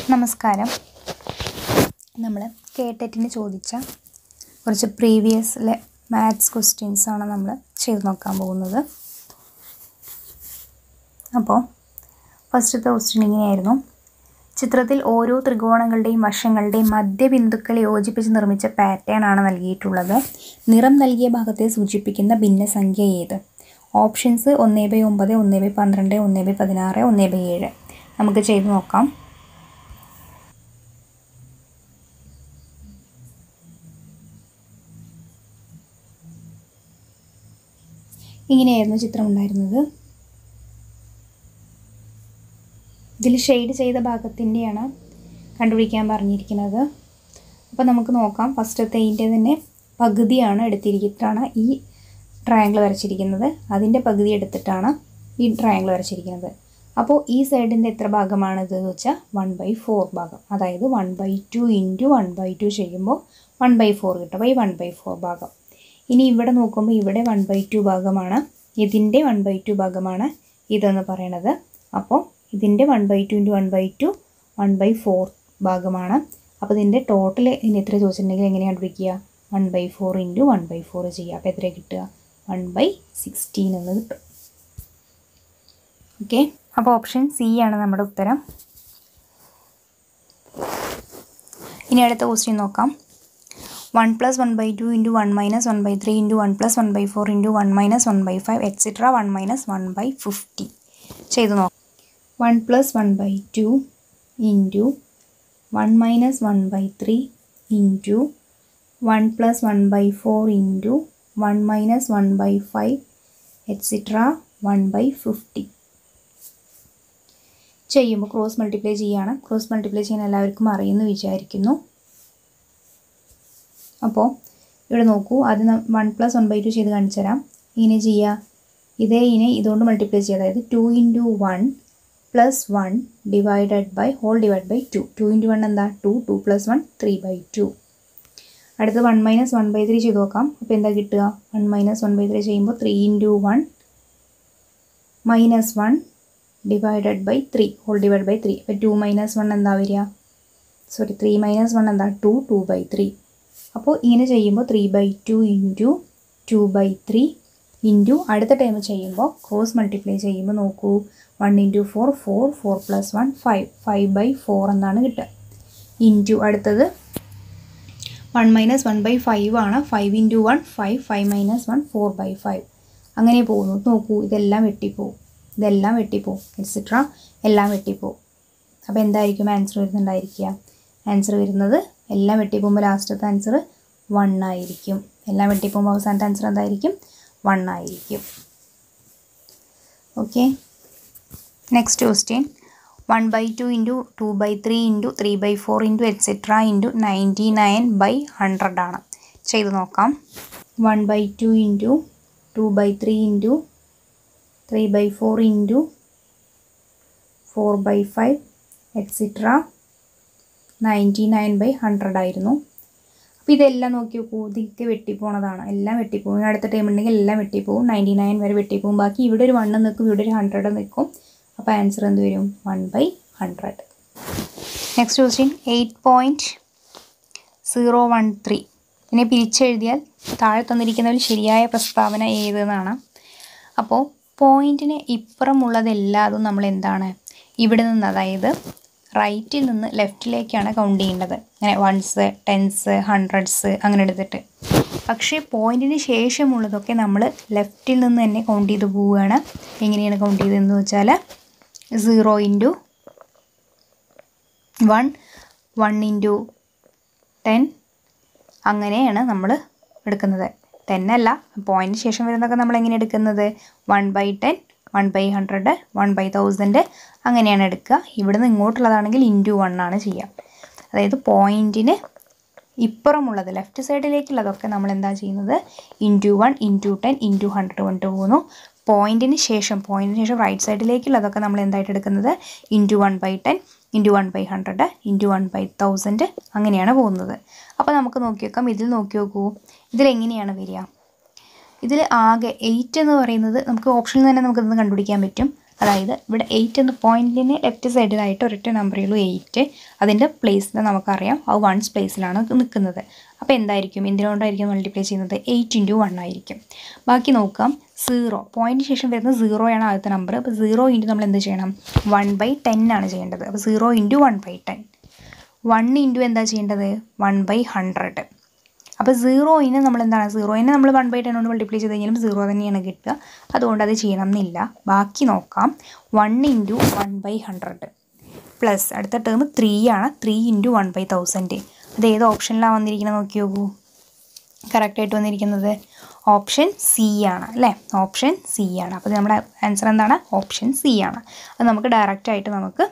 നമസ്കാരം നമ്മൾ കേട്ടറ്റിന് ചോദിച്ച കുറച്ച് പ്രീവിയസിലെ മാത്സ് ക്വസ്റ്റ്യൻസാണ് നമ്മൾ ചെയ്ത് നോക്കാൻ പോകുന്നത് അപ്പോൾ ഫസ്റ്റത്തെ ക്വസ്റ്റ്യൻ ഇങ്ങനെയായിരുന്നു ചിത്രത്തിൽ ഓരോ ത്രികോണങ്ങളുടെയും വശങ്ങളുടെയും മധ്യബിന്ദുക്കൾ യോജിപ്പിച്ച് നിർമ്മിച്ച പാറ്റേൺ ആണ് നൽകിയിട്ടുള്ളത് നിറം നൽകിയ ഭാഗത്തെ സൂചിപ്പിക്കുന്ന ഭിന്നസംഖ്യ ഏത് ഓപ്ഷൻസ് ഒന്ന് ബൈ ഒമ്പത് ഒന്ന് ബൈ പന്ത്രണ്ട് ഒന്ന് ബൈ പതിനാറ് ഒന്ന് ബൈ ഏഴ് നമുക്ക് ചെയ്ത് നോക്കാം ഇങ്ങനെയായിരുന്നു ചിത്രം ഉണ്ടായിരുന്നത് ഇതിൽ ഷെയ്ഡ് ചെയ്ത ഭാഗത്തിൻ്റെയാണ് കണ്ടുപിടിക്കാൻ പറഞ്ഞിരിക്കുന്നത് അപ്പോൾ നമുക്ക് നോക്കാം ഫസ്റ്റത്തെ ഇതിൻ്റെ തന്നെ പകുതിയാണ് എടുത്തിരിക്കുന്നതാണ് ഈ ട്രയാങ്കിൾ വരച്ചിരിക്കുന്നത് അതിൻ്റെ പകുതി എടുത്തിട്ടാണ് ഈ ട്രയാങ്കിൾ വരച്ചിരിക്കുന്നത് അപ്പോൾ ഈ സൈഡിൻ്റെ എത്ര ഭാഗമാണിത് എന്ന് വെച്ചാൽ വൺ ബൈ ഫോർ ഭാഗം അതായത് one by two into one by two ചെയ്യുമ്പോൾ വൺ ബൈ ഫോർ കിട്ടും ബൈ വൺ ബൈ ഫോർ ഭാഗം ഇനി ഇവിടെ നോക്കുമ്പോൾ ഇവിടെ വൺ ബൈ ടു ഭാഗമാണ് ഇതിൻ്റെ വൺ ബൈ ടു ഭാഗമാണ് ഇതെന്ന് പറയണത് അപ്പോൾ ഇതിൻ്റെ one by two into one by two one by four ഭാഗമാണ് അപ്പോൾ ഇതിൻ്റെ ടോട്ടൽ ഇനി എത്ര ചോദിച്ചിട്ടുണ്ടെങ്കിൽ എങ്ങനെയാണ് കണ്ടുപിടിക്കുക one by four into one by four ചെയ്യുക അപ്പോൾ എത്ര കിട്ടുക വൺ ബൈ സിക്സ്റ്റീൻ എന്ന് കിട്ടും ഓക്കെ അപ്പോൾ ഓപ്ഷൻ സി ആണ് നമ്മുടെ ഉത്തരം ഇനി അടുത്ത ക്വസ്റ്റ്യൻ നോക്കാം one plus one by two into one minus one by three into one plus one by four into one minus one by five etcetera one minus one by fifty ചെയ്ത് നോക്കാം one plus one by two into one minus one by three into one plus one by four into one minus one by five etcetera one by fifty ചെയ്യുമ്പോൾ cross multiply ചെയ്യുകയാണ് cross multiply ചെയ്യാൻ എല്ലാവർക്കും അറിയുമെന്ന് വിചാരിക്കുന്നു അപ്പോൾ ഇവിടെ നോക്കൂ അത് one plus one by two ചെയ്ത് കാണിച്ചു തരാം ഇങ്ങനെ ചെയ്യുക ഇതേ ഇനെ ഇതുകൊണ്ട് മൾട്ടിപ്ലൈ ചെയ്യുക അതായത് two into one plus one divided by whole divide by two two into one എന്താ two two plus one three by two അടുത്ത് one minus one by three ചെയ്ത് നോക്കാം അപ്പോൾ എന്താ കിട്ടുക one minus one by three ചെയ്യുമ്പോൾ three into one minus one divided by three whole divide by three അപ്പോൾ two minus one എന്താ വരിക സോറി ത്രീ മൈനസ് വൺ എന്താ ടു ടു ബൈ ത്രീ അപ്പോൾ ഇങ്ങനെ ചെയ്യുമ്പോൾ three by two into two by three into അടുത്ത time ചെയ്യുമ്പോൾ cross multiply ചെയ്യുമ്പോൾ നോക്കൂ one into four four four plus one five five by four എന്നാണ് കിട്ടുക ഇൻറ്റു അടുത്തത് one minus one by five ആണ് five into one five five minus one four by five അങ്ങനെ പോകുന്നു നോക്കൂ ഇതെല്ലാം വെട്ടിപ്പോവും ഇതെല്ലാം വെട്ടിപ്പോവും എക്സെട്ര എല്ലാം വെട്ടിപ്പോവും അപ്പോൾ എന്തായിരിക്കും ആൻസർ വരുന്നുണ്ടായിരിക്കുക ആൻസർ വരുന്നത് എല്ലാം വെട്ടിപ്പോകുമ്പോൾ ലാസ്റ്റത്തെ ആൻസർ വൺ ആയിരിക്കും എല്ലാം വെട്ടിപ്പോകുമ്പോൾ അവസാനത്തെ ആൻസർ എന്തായിരിക്കും വൺ ആയിരിക്കും okay next question one by two into two by three into three by four into etcetera into ninety nine by hundred ആണ് ചെയ്ത് നോക്കാം one by two into two by three into three by four into four by five etcetera ninety nine by hundred ആയിരുന്നു അപ്പോൾ ഇതെല്ലാം നോക്കി നോക്കൂ ഇതൊക്കെ വെട്ടിപ്പോണതാണ് എല്ലാം വെട്ടിപ്പോകും ഇനി അടുത്ത ടൈം ഉണ്ടെങ്കിൽ എല്ലാം വെട്ടിപ്പോവും നയൻറ്റി നയൻ വരെ വെട്ടിപ്പോവും ബാക്കി ഇവിടെ ഒരു വണ്ണ് നിൽക്കും ഇവിടെ ഒരു ഹൺഡ്രഡ് നിൽക്കും അപ്പോൾ ആൻസർ എന്ത് വരും one by hundred next question eight point zero one three ഇതിനെ പിരിച്ചെഴുതിയാൽ താഴെ തന്നിരിക്കുന്നതിൽ ശരിയായ പ്രസ്താവന ഏതെന്നാണ് അപ്പോൾ പോയിൻറ്റിന് ഇപ്പുറമുള്ളതെല്ലാതും നമ്മൾ എന്താണ് ഇവിടെ നിന്ന് അതായത് റൈറ്റിൽ നിന്ന് ലെഫ്റ്റിലേക്കാണ് കൗണ്ട് ചെയ്യേണ്ടത് അങ്ങനെ വൺസ് ടെൻസ് ഹൺഡ്രഡ്സ് അങ്ങനെ എടുത്തിട്ട് പക്ഷേ പോയിൻറ്റിന് ശേഷമുള്ളതൊക്കെ നമ്മൾ ലെഫ്റ്റിൽ നിന്ന് തന്നെ കൗണ്ട് ചെയ്ത് പോവുകയാണ് എങ്ങനെയാണ് കൗണ്ട് ചെയ്തതെന്ന് വെച്ചാൽ zero into one one into ten അങ്ങനെയാണ് നമ്മൾ എടുക്കുന്നത് ടെൻ അല്ല പോയിൻറ്റിന് ശേഷം വരുന്നതൊക്കെ നമ്മൾ എങ്ങനെ എടുക്കുന്നത് one by ten one by hundred one by thousand അങ്ങനെയാണ് എടുക്കുക ഇവിടെ നിന്ന് ഇങ്ങോട്ടുള്ളതാണെങ്കിൽ ഇൻറ്റു വൺ ആണ് ചെയ്യുക അതായത് പോയിൻറ്റിന് ഇപ്പുറമുള്ളത് ലെഫ്റ്റ് സൈഡിലേക്കുള്ളതൊക്കെ നമ്മൾ എന്താ ചെയ്യുന്നത് into one into ten into hundred കൊണ്ട് പോകുന്നു പോയിൻറ്റിന് ശേഷം പോയിൻറ്റിന് ശേഷം റൈറ്റ് സൈഡിലേക്കുള്ളതൊക്കെ നമ്മൾ എന്തായിട്ട് എടുക്കുന്നത് into one by ten into one by hundred into one by thousand അങ്ങനെയാണ് പോകുന്നത് അപ്പോൾ നമുക്ക് നോക്കി നോക്കാം ഇതിൽ നോക്കി നോക്കൂ ഇതിലെങ്ങനെയാണ് വരിക ഇതിൽ ആകെ എയ്റ്റ് എന്ന് പറയുന്നത് നമുക്ക് ഓപ്ഷനിൽ തന്നെ നമുക്കിതൊന്ന് കണ്ടുപിടിക്കാൻ പറ്റും അതായത് ഇവിടെ എയ്റ്റ് എന്ന പോയിന്റിന് ലെഫ്റ്റ് സൈഡിലായിട്ട് ഒരൊറ്റ നമ്പറേ ഉള്ളൂ എയ്റ്റ് അതിൻ്റെ പ്ലേസിൽ നമുക്കറിയാം അത് വൺസ് പ്ലേസിലാണ് നിൽക്കുന്നത് അപ്പോൾ എന്തായിരിക്കും എന്തിനോണ്ടായിരിക്കും മൾട്ടിപ്ലൈ ചെയ്യുന്നത് എയ്റ്റ് ഇൻറ്റു വൺ ആയിരിക്കും ബാക്കി നോക്കാം സീറോ പോയിന്റിന് ശേഷം വരുന്ന സീറോയാണ് ആദ്യത്തെ നമ്പർ അപ്പോൾ സീറോ ഇൻറ്റു നമ്മൾ എന്ത് ചെയ്യണം വൺ ബൈ ടെൻ ആണ് ചെയ്യേണ്ടത് അപ്പോൾ zero into one by ten one into എന്താ ചെയ്യേണ്ടത് വൺ ബൈ ഹൺഡ്രഡ് അപ്പോൾ സീറോയിന് നമ്മൾ എന്താണ് സീറോയിന് നമ്മൾ വൺ ബൈ ടെൻ കൊണ്ട് മൾട്ടിപ്ലൈ ചെയ്ത് കഴിഞ്ഞാലും സീറോ തന്നെയാണ് കിട്ടുക അതുകൊണ്ട് അത് ചെയ്യണം എന്നില്ല ബാക്കി നോക്കാം one into one by hundred plus അടുത്ത ടേം ത്രീ ആണ് three into one by thousand അത് ഏത് ഓപ്ഷനിലാണ് വന്നിരിക്കുന്നത് നോക്കി നോക്കൂ കറക്റ്റായിട്ട് വന്നിരിക്കുന്നത് ഓപ്ഷൻ സി ആണ് അല്ലേ ഓപ്ഷൻ സി ആണ് അപ്പോൾ നമ്മുടെ ആൻസർ എന്താണ് ഓപ്ഷൻ സി ആണ് അത് നമുക്ക് ഡയറക്റ്റായിട്ട് നമുക്ക്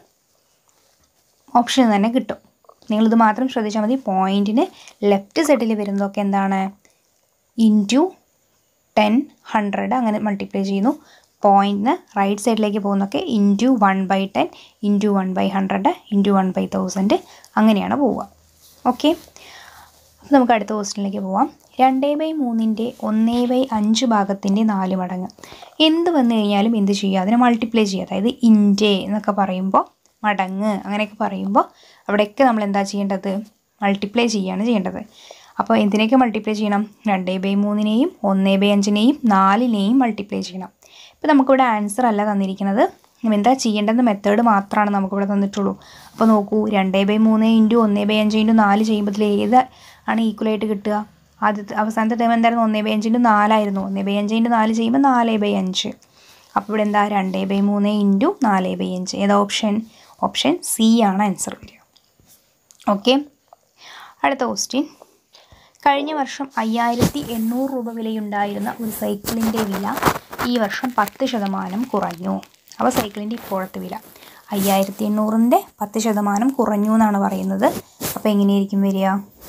ഓപ്ഷൻ തന്നെ കിട്ടും നിങ്ങളിത് മാത്രം ശ്രദ്ധിച്ചാൽ മതി പോയിൻറ്റിന് ലെഫ്റ്റ് സൈഡിൽ വരുന്നതൊക്കെ എന്താണ് ഇൻറ്റു ടെൻ ഹൺഡ്രഡ് അങ്ങനെ മൾട്ടിപ്ലൈ ചെയ്യുന്നു പോയിൻറ്റിന് റൈറ്റ് സൈഡിലേക്ക് പോകുന്നതൊക്കെ into one by ten into one by hundred into one by thousand അങ്ങനെയാണ് പോവുക ഓക്കെ അപ്പോൾ നമുക്ക് അടുത്ത ക്വസ്റ്റിനിലേക്ക് പോവാം രണ്ടേ ബൈ മൂന്നിൻ്റെ ഒന്നേ ബൈ അഞ്ച് ഭാഗത്തിൻ്റെ നാല് മടങ്ങ് എന്ത് വന്നു കഴിഞ്ഞാലും എന്ത് ചെയ്യുക അതിനെ മൾട്ടിപ്ലൈ ചെയ്യുക അതായത് ഇൻറ്റേ എന്നൊക്കെ പറയുമ്പോൾ മടങ്ങ് അങ്ങനെയൊക്കെ പറയുമ്പോൾ അവിടെയൊക്കെ നമ്മൾ എന്താ ചെയ്യേണ്ടത് മൾട്ടിപ്ലൈ ചെയ്യുകയാണ് ചെയ്യേണ്ടത് അപ്പോൾ എന്തിനെയൊക്കെ മൾട്ടിപ്ലൈ ചെയ്യണം രണ്ടേ ബൈ മൂന്നിനെയും ഒന്നേ ബൈ അഞ്ചിനെയും നാലിനെയും മൾട്ടിപ്ലൈ ചെയ്യണം ഇപ്പോൾ നമുക്കിവിടെ ആൻസർ അല്ല തന്നിരിക്കുന്നത് എന്താ ചെയ്യേണ്ടത് മെത്തേഡ് മാത്രമാണ് നമുക്കിവിടെ തന്നിട്ടുള്ളൂ അപ്പോൾ നോക്കൂ രണ്ടേ ബൈ മൂന്ന് ഇൻറ്റു ഒന്നേ ബൈ അഞ്ച് ഇൻറ്റു നാല് ചെയ്യുമ്പോൾ ഏത് ആണ് ഈക്വലായിട്ട് കിട്ടുക ആദ്യത്തെ അവസാനത്തെ ടൈം എന്തായിരുന്നു ഒന്നേ ബൈ അഞ്ച് ഇൻറ്റു നാലായിരുന്നു ഒന്നേ ബൈ അഞ്ച് ഇൻറ്റു നാല് ചെയ്യുമ്പോൾ നാല് ബൈ അഞ്ച് അപ്പോൾ ഇവിടെ എന്താ രണ്ടേ ബൈ മൂന്ന് ഇൻറ്റു നാല് ബൈ അഞ്ച് ഏതാ ഓപ്ഷൻ ഓപ്ഷൻ സി ആണ് ആൻസർ വരിക ഓക്കെ അടുത്ത ക്വസ്റ്റ്യൻ കഴിഞ്ഞ വർഷം അയ്യായിരത്തി എണ്ണൂറ് രൂപ വിലയുണ്ടായിരുന്ന ഒരു സൈക്കിളിൻ്റെ വില ഈ വർഷം പത്ത് ശതമാനം കുറഞ്ഞു അപ്പോൾ സൈക്കിളിൻ്റെ ഇപ്പോഴത്തെ വില അയ്യായിരത്തി എണ്ണൂറിൻ്റെ പത്ത് ശതമാനം കുറഞ്ഞു എന്നാണ് പറയുന്നത് അപ്പോൾ എങ്ങനെയായിരിക്കും വരിക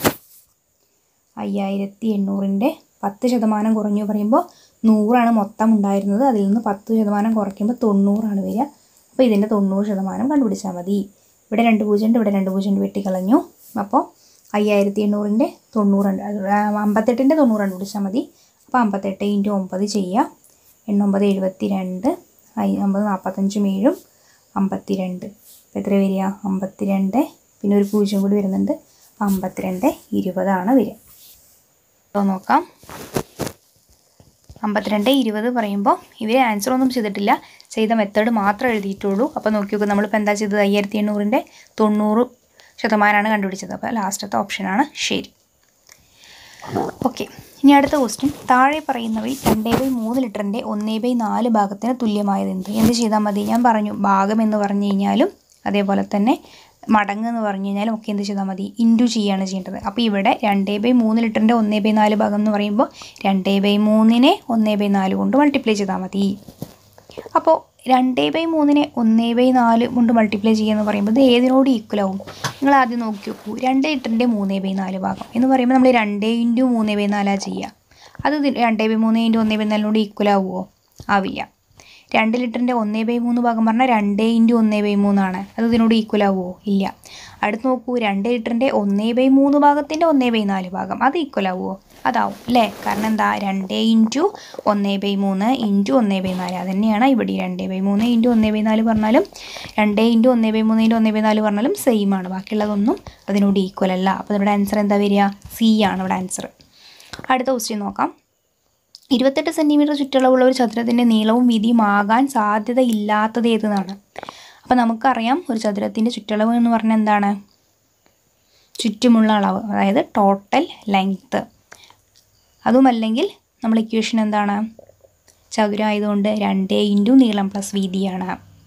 അയ്യായിരത്തി എണ്ണൂറിൻ്റെ പത്ത് ശതമാനം കുറഞ്ഞു പറയുമ്പോൾ നൂറാണ് മൊത്തം ഉണ്ടായിരുന്നത് അതിൽ നിന്ന് പത്ത് ശതമാനം കുറയ്ക്കുമ്പോൾ തൊണ്ണൂറാണ് വരിക അപ്പോൾ ഇതിൻ്റെ തൊണ്ണൂറ് ശതമാനം കണ്ടുപിടിച്ചാൽ മതി ഇവിടെ രണ്ട് പൂജ്യം ഉണ്ട് ഇവിടെ രണ്ട് പൂജ്യം ഉണ്ട് വെട്ടിക്കളഞ്ഞു അപ്പോൾ അയ്യായിരത്തി എണ്ണൂറിൻ്റെ തൊണ്ണൂറുണ്ട് അത് അമ്പത്തെട്ടിൻ്റെ തൊണ്ണൂറ് കണ്ടുപിടിച്ചാൽ മതി അപ്പോൾ അമ്പത്തെട്ട് ഇൻറ്റു ഒമ്പത് ചെയ്യുക എണ്ണൊമ്പത് എഴുപത്തി രണ്ട് അമ്പത് നാൽപ്പത്തഞ്ചും ഏഴും അമ്പത്തി രണ്ട് അപ്പോൾ എത്ര വരിക അമ്പത്തി രണ്ട് പിന്നെ ഒരു പൂജ്യം കൂടി വരുന്നുണ്ട് അമ്പത്തിരണ്ട് ഇരുപതാണ് വരിക അപ്പോൾ നോക്കാം അമ്പത്തിരണ്ട് ഇരുപത് പറയുമ്പോൾ ഇവർ ആൻസർ ഒന്നും ചെയ്തിട്ടില്ല ചെയ്ത മെത്തേഡ് മാത്രം എഴുതിയിട്ടുള്ളൂ അപ്പോൾ നോക്കി നോക്കുക നമ്മളിപ്പോൾ എന്താ ചെയ്തത് അയ്യായിരത്തി എണ്ണൂറിൻ്റെ തൊണ്ണൂറ് ശതമാനമാണ് കണ്ടുപിടിച്ചത് അപ്പോൾ ലാസ്റ്റത്തെ ഓപ്ഷനാണ് ശരി ഓക്കെ ഇനി അടുത്ത ക്വസ്റ്റ്യൻ താഴെ പറയുന്നവയിൽ രണ്ടേ ബൈ മൂന്ന് ലിറ്ററിൻ്റെ ഒന്നേ ബൈ നാല് ഭാഗത്തിന് തുല്യമായത് എന്ത് എന്ത് ചെയ്താൽ മതി ഞാൻ പറഞ്ഞു ഭാഗം എന്ന് പറഞ്ഞു കഴിഞ്ഞാലും അതേപോലെ തന്നെ മടങ്ങ് എന്ന് പറഞ്ഞു കഴിഞ്ഞാലും ഒക്കെ എന്ത് ചെയ്താൽ മതി ഇൻറ്റു ചെയ്യുകയാണ് ചെയ്യേണ്ടത് അപ്പോൾ ഇവിടെ രണ്ടേ ബൈ മൂന്ന് ലിറ്ററിൻ്റെ ഒന്നേ ബൈ നാല് ഭാഗം എന്ന് പറയുമ്പോൾ രണ്ടേ ബൈ മൂന്നിനെ ഒന്നേ ബൈ നാല് കൊണ്ട് മൾട്ടിപ്ലൈ ചെയ്താൽ മതി അപ്പോൾ രണ്ടേ ബൈ മൂന്നിനെ ഒന്നേ ബൈ നാല് കൊണ്ട് മൾട്ടിപ്ലൈ ചെയ്യുക എന്ന് പറയുമ്പോൾ ഇത് ഏതിനോട് ഈക്വൽ ആവും നിങ്ങൾ ആദ്യം നോക്കി നോക്കൂ രണ്ട് ലിറ്ററിൻ്റെ മൂന്നേ ബൈ നാല് ഭാഗം എന്ന് പറയുമ്പോൾ നമ്മൾ രണ്ടേ ഇൻറ്റു മൂന്നേ ബൈ നാലാണ് ചെയ്യുക അത് ഇത് രണ്ടേ ബൈ മൂന്ന് ഇൻറ്റു ഒന്നേ ബൈ നാലിനോട് ഈക്വൽ ആവുമോ ആവില്ല രണ്ട് ലിറ്ററിൻ്റെ ഒന്നേ ബൈ മൂന്ന് ഭാഗം പറഞ്ഞാൽ രണ്ടേ ഇൻറ്റു ഒന്നേ ബൈ മൂന്നാണ് അത് ഇതിനോട് ഈക്വൽ ആവുമോ ഇല്ല അടുത്ത് നോക്കൂ രണ്ട് ലിറ്ററിൻ്റെ ഒന്നേ ബൈ മൂന്ന് ഭാഗത്തിൻ്റെ ഒന്നേ ബൈ നാല് ഭാഗം അത് ഈക്വൽ ആവുമോ അതാവും അല്ലേ കാരണം എന്താ രണ്ടേ ഇൻറ്റു ഒന്നേ ബൈ മൂന്ന് ഇൻറ്റു ഒന്നേ ബൈ നാല് അത് തന്നെയാണ് ഇവിടെ രണ്ടേ ബൈ മൂന്ന് ഇൻറ്റു ഒന്നേ ബൈ നാല് പറഞ്ഞാലും രണ്ടേ ഇൻറ്റു ഒന്നേ ബൈ മൂന്ന് ഇൻറ്റു ഒന്നേ ബൈ നാല് പറഞ്ഞാലും സെയിം ആണ് ബാക്കിയുള്ളതൊന്നും അതിനോട് ഈക്വൽ അല്ല അപ്പോൾ ഇവിടെ ആൻസർ എന്താ വരിക സി ആണ് ഇവിടെ ആൻസർ അടുത്ത ക്വസ്റ്റ്യൻ നോക്കാം ഇരുപത്തെട്ട് സെൻറ്റിമീറ്റർ ചുറ്റളവുള്ള ഒരു ചതുരത്തിൻ്റെ നീളവും വീതിയും ആകാൻ സാധ്യതയില്ലാത്തത് ഏതെന്നാണ് അപ്പോൾ നമുക്കറിയാം ഒരു ചതുരത്തിൻ്റെ ചുറ്റളവ് എന്ന് പറഞ്ഞാൽ എന്താണ് ചുറ്റുമുള്ള അളവ് അതായത് ടോട്ടൽ ലെങ്ത്ത് അതുമല്ലെങ്കിൽ നമ്മൾ ഇക്വേഷൻ എന്താണ് ചതുരം ആയതുകൊണ്ട് രണ്ട് ഇൻറ്റു നീളം പ്ലസ് വീതിയാണ്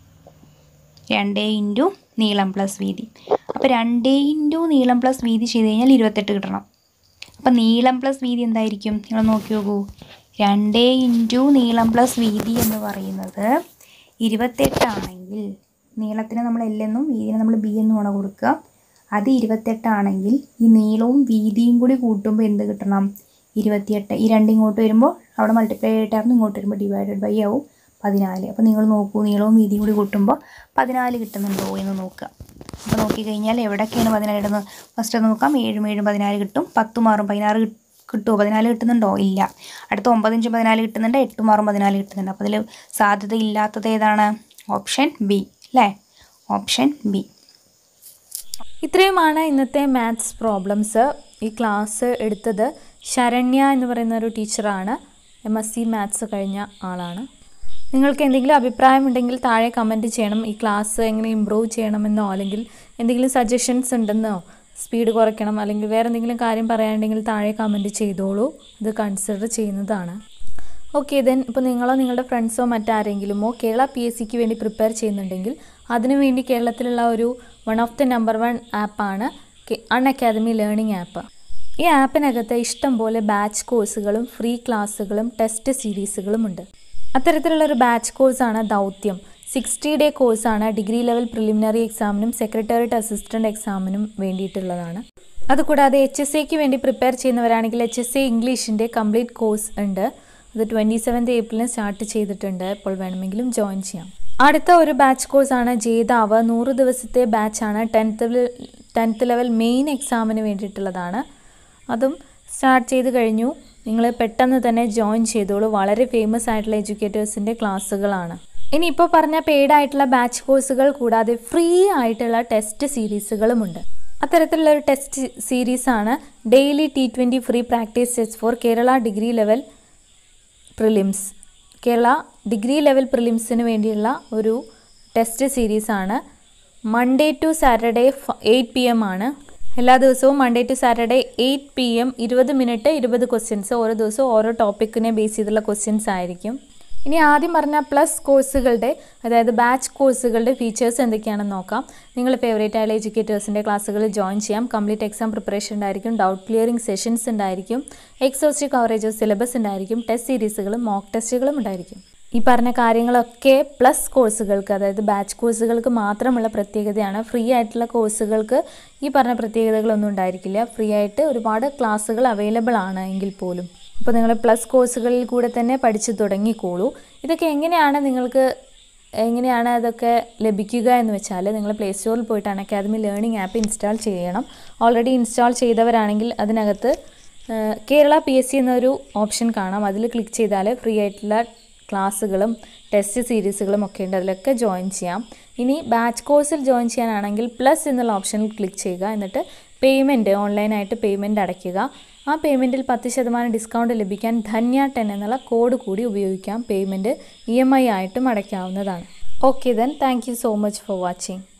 രണ്ട് ഇൻറ്റു നീളം പ്ലസ് വീതി അപ്പോൾ രണ്ട് ഇൻറ്റു നീളം പ്ലസ് വീതി ചെയ്ത് കഴിഞ്ഞാൽ ഇരുപത്തെട്ട് കിട്ടണം അപ്പോൾ നീളം പ്ലസ് വീതി എന്തായിരിക്കും നിങ്ങൾ നോക്കി നോക്കൂ രണ്ട് ഇൻറ്റു നീളം പ്ലസ് വീതി എന്ന് പറയുന്നത് ഇരുപത്തെട്ടാണെങ്കിൽ നീളത്തിന് നമ്മൾ എൽ എന്നും വീതിന് നമ്മൾ ബി എന്നുമാണ് കൊടുക്കുക അത് ഇരുപത്തെട്ടാണെങ്കിൽ ഈ നീളവും വീതിയും കൂടി കൂട്ടുമ്പോൾ എന്ത് കിട്ടണം ഇരുപത്തിയെട്ട് ഈ രണ്ട് ഇങ്ങോട്ട് വരുമ്പോൾ അവിടെ മൾട്ടിപ്ലൈ ആയിട്ടായിരുന്നു ഇങ്ങോട്ട് വരുമ്പോൾ ഡിവൈഡഡ് ബൈ ആവും പതിനാല് അപ്പോൾ നിങ്ങൾ നോക്കൂ നീളവും വീതിയും കൂടി കൂട്ടുമ്പോൾ പതിനാല് കിട്ടുന്നുണ്ടോ എന്ന് നോക്കുക അപ്പോൾ നോക്കിക്കഴിഞ്ഞാൽ എവിടെയൊക്കെയാണ് പതിനാല് ഇടുന്നത് ഫസ്റ്റ് നോക്കാം ഏഴും ഏഴും പതിനാല് കിട്ടും പത്തും ആറും പതിനാറ് കിട്ടും കിട്ടുമോ പതിനാല് കിട്ടുന്നുണ്ടോ ഇല്ല അടുത്ത ഒമ്പതഞ്ചും പതിനാല് കിട്ടുന്നുണ്ട് എട്ടും ആറും പതിനാല് കിട്ടുന്നുണ്ട് അപ്പോൾ അതിൽ സാധ്യത ഇല്ലാത്തത് ഏതാണ് ഓപ്ഷൻ ബി അല്ലേ ഓപ്ഷൻ ബി ഇത്രയുമാണ് ഇന്നത്തെ മാത്സ് പ്രോബ്ലംസ് ഈ ക്ലാസ് എടുത്തത് ശരണ്യ എന്ന് പറയുന്ന ഒരു ടീച്ചറാണ് എം എസ് സി മാത്സ് കഴിഞ്ഞ ആളാണ് നിങ്ങൾക്ക് എന്തെങ്കിലും അഭിപ്രായമുണ്ടെങ്കിൽ താഴെ കമൻറ്റ് ചെയ്യണം ഈ ക്ലാസ് എങ്ങനെ ഇമ്പ്രൂവ് ചെയ്യണമെന്നോ അല്ലെങ്കിൽ എന്തെങ്കിലും സജഷൻസ് ഉണ്ടെന്നോ സ്പീഡ് കുറയ്ക്കണം അല്ലെങ്കിൽ വേറെ എന്തെങ്കിലും കാര്യം പറയാനുണ്ടെങ്കിൽ താഴെ കമൻറ്റ് ചെയ്തോളൂ ഇത് കൺസിഡർ ചെയ്യുന്നതാണ് ഓക്കെ ദെൻ ഇപ്പോൾ നിങ്ങളോ നിങ്ങളുടെ ഫ്രണ്ട്സോ മറ്റാരെങ്കിലുമോ കേരള പി എസ് സിക്ക് വേണ്ടി പ്രിപ്പയർ ചെയ്യുന്നുണ്ടെങ്കിൽ അതിനുവേണ്ടി കേരളത്തിലുള്ള ഒരു one of the number one ആപ്പാണ് അൺ അക്കാദമി ലേണിംഗ് ആപ്പ് ഈ ആപ്പിനകത്ത് ഇഷ്ടം പോലെ ബാച്ച് കോഴ്സുകളും ഫ്രീ ക്ലാസ്സുകളും ടെസ്റ്റ് സീരീസുകളും ഉണ്ട് അത്തരത്തിലുള്ള ഒരു ബാച്ച് കോഴ്സാണ് ദൗത്യം സിക്സ്റ്റി ഡേ കോഴ്സാണ് ഡിഗ്രി ലെവൽ പ്രിലിമിനറി എക്സാമിനും സെക്രട്ടേറിയറ്റ് അസിസ്റ്റൻ്റ് എക്സാമിനും വേണ്ടിയിട്ടുള്ളതാണ് അതുകൂടാതെ എച്ച് എസ് എക്ക് വേണ്ടി പ്രിപ്പയർ ചെയ്യുന്നവരാണെങ്കിൽ എച്ച് എസ് എ ഇംഗ്ലീഷിൻ്റെ കംപ്ലീറ്റ് കോഴ്സ് ഉണ്ട് അത് ട്വൻറ്റി സെവൻത് ഏപ്രിലിന് സ്റ്റാർട്ട് ചെയ്തിട്ടുണ്ട് ഇപ്പോൾ വേണമെങ്കിലും ജോയിൻ ചെയ്യാം അടുത്ത ഒരു ബാച്ച് കോഴ്സാണ് ജേതാവ് നൂറ് ദിവസത്തെ ബാച്ചാണ് ടെൻത്ത് ടെൻത്ത് ലെവൽ മെയിൻ എക്സാമിന് വേണ്ടിയിട്ടുള്ളതാണ് അതും സ്റ്റാർട്ട് ചെയ്ത് കഴിഞ്ഞു നിങ്ങൾ പെട്ടെന്ന് തന്നെ ജോയിൻ ചെയ്തോളൂ വളരെ ഫേമസ് ആയിട്ടുള്ള എഡ്യൂക്കേറ്റേഴ്സിൻ്റെ ക്ലാസ്സുകളാണ് ഇനി ഇപ്പോൾ പറഞ്ഞ പെയ്ഡ് ആയിട്ടുള്ള ബാച്ച് കോഴ്സുകൾ കൂടാതെ ഫ്രീ ആയിട്ടുള്ള ടെസ്റ്റ് സീരീസുകളുമുണ്ട് അത്തരത്തിലുള്ള ഒരു ടെസ്റ്റ് സീരീസാണ് daily T twenty free practice test for Kerala degree level prelims Kerala degree level പ്രിലിംസിന് വേണ്ടിയുള്ള ഒരു ടെസ്റ്റ് സീരീസാണ് Monday to Saturday eight P M ആണ് എല്ലാ ദിവസവും Monday to Saturday eight P M ഇരുപത് മിനിറ്റ് ഇരുപത് ക്വസ്റ്റ്യൻസ് ഓരോ ദിവസവും ഓരോ ടോപ്പിക്കിനെ ബേസ് ചെയ്തുള്ള ക്വസ്റ്റ്യൻസ് ആയിരിക്കും ഇനി ആദ്യം പറഞ്ഞ പ്ലസ് കോഴ്സുകളുടെ അതായത് ബാച്ച് കോഴ്സുകളുടെ ഫീച്ചേഴ്സ് എന്തൊക്കെയാണെന്ന് നോക്കാം നിങ്ങൾ ഫേവറേറ്റ് ആയ എഡ്യൂക്കേറ്റേഴ്സിൻ്റെ ക്ലാസ്സുകളിൽ ജോയിൻ ചെയ്യാം കംപ്ലീറ്റ് എക്സാം പ്രിപ്പറേഷൻ ഉണ്ടായിരിക്കും ഡൗട്ട് ക്ലിയറിംഗ് സെഷൻസ് ഉണ്ടായിരിക്കും എക്സോസ്റ്റീവ് കവറേജ് ഓഫ് സിലബസ് ഉണ്ടായിരിക്കും ടെസ്റ്റ് സീരീസുകളും മോക്ക് ടെസ്റ്റുകളും ഉണ്ടായിരിക്കും ഈ പറഞ്ഞ കാര്യങ്ങളൊക്കെ പ്ലസ് കോഴ്സുകൾക്ക് അതായത് ബാച്ച് കോഴ്സുകൾക്ക് മാത്രമുള്ള പ്രത്യേകതയാണ് ഫ്രീ ആയിട്ടുള്ള കോഴ്സുകൾക്ക് ഈ പറഞ്ഞ പ്രത്യേകതകളൊന്നും ഉണ്ടായിരിക്കില്ല ഫ്രീ ആയിട്ട് ഒരുപാട് ക്ലാസ്സുകൾ അവൈലബിൾ ആണ് എങ്കിൽ പോലും അപ്പോൾ നിങ്ങൾ പ്ലസ് കോഴ്സുകളിൽ കൂടെ തന്നെ പഠിച്ചു തുടങ്ങിക്കോളൂ ഇതൊക്കെ എങ്ങനെയാണ് നിങ്ങൾക്ക് എങ്ങനെയാണ് അതൊക്കെ ലഭിക്കുക എന്ന് വെച്ചാൽ നിങ്ങൾ പ്ലേ സ്റ്റോറിൽ പോയിട്ടാണ് അക്കാദമി ലേണിംഗ് ആപ്പ് ഇൻസ്റ്റാൾ ചെയ്യണം ഓൾറെഡി ഇൻസ്റ്റാൾ ചെയ്തവരാണെങ്കിൽ അതിനകത്ത് കേരള പി എസ് സി എന്നൊരു ഓപ്ഷൻ കാണാം അതിൽ ക്ലിക്ക് ചെയ്താൽ ഫ്രീ ആയിട്ടുള്ള ക്ലാസ്സുകളും ടെസ്റ്റ് സീരീസുകളും ഒക്കെ ഉണ്ട് അതിലൊക്കെ ജോയിൻ ചെയ്യാം ഇനി ബാച്ച് കോഴ്സിൽ ജോയിൻ ചെയ്യാനാണെങ്കിൽ പ്ലസ് എന്നുള്ള ഓപ്ഷനിൽ ക്ലിക്ക് ചെയ്യുക എന്നിട്ട് പേയ്മെൻറ്റ് ഓൺലൈനായിട്ട് പേയ്മെൻറ്റ് അടയ്ക്കുക ആ പേയ്മെൻറ്റിൽ പത്ത് ശതമാനം ഡിസ്കൗണ്ട് ലഭിക്കാൻ ധന്യ ടെൻ എന്നുള്ള കോഡ് കൂടി ഉപയോഗിക്കാം പേയ്മെൻറ്റ് ഇ എം ഐ ആയിട്ടും അടയ്ക്കാവുന്നതാണ് okay then thank you so much for watching